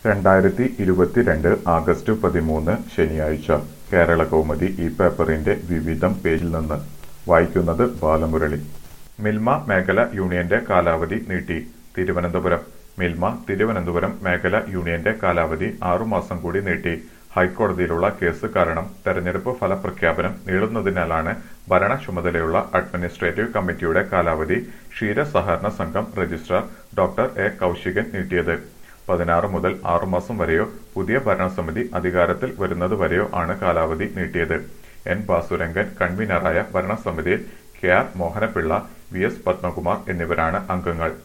രണ്ടായിരത്തി ഇരുപത്തിരണ്ട് ആഗസ്റ്റ് പതിമൂന്ന് ശനിയാഴ്ച കേരളകൗമുദി ഈ പേപ്പറിന്റെ വിവിധം പേജിൽ നിന്ന് വായിക്കുന്നത് ബാലമുരളി മിൽമ മേഖല യൂണിയന്റെ കാലാവധി നീട്ടി തിരുവനന്തപുരം മിൽമ തിരുവനന്തപുരം മേഖല യൂണിയന്റെ കാലാവധി ആറുമാസം കൂടി നീട്ടി ഹൈക്കോടതിയിലുള്ള കേസ് കാരണം തെരഞ്ഞെടുപ്പ് ഫലപ്രഖ്യാപനം നീളുന്നതിനാലാണ് ഭരണ ചുമതലയുള്ള അഡ്മിനിസ്ട്രേറ്റീവ് കമ്മിറ്റിയുടെ കാലാവധി ക്ഷീരസഹകരണ സംഘം രജിസ്ട്രാർ ഡോക്ടർ എ കൗശികൻ നീട്ടിയത് പതിനാറ് മുതൽ ആറുമാസം വരെയോ പുതിയ ഭരണസമിതി അധികാരത്തിൽ വരുന്നതുവരെയോ ആണ് കാലാവധി നീട്ടിയത് എൻ ബാസുരംഗൻ കൺവീനറായ ഭരണസമിതിയിൽ K R Mohanapillai V S Padmakumar എന്നിവരാണ് അംഗങ്ങൾ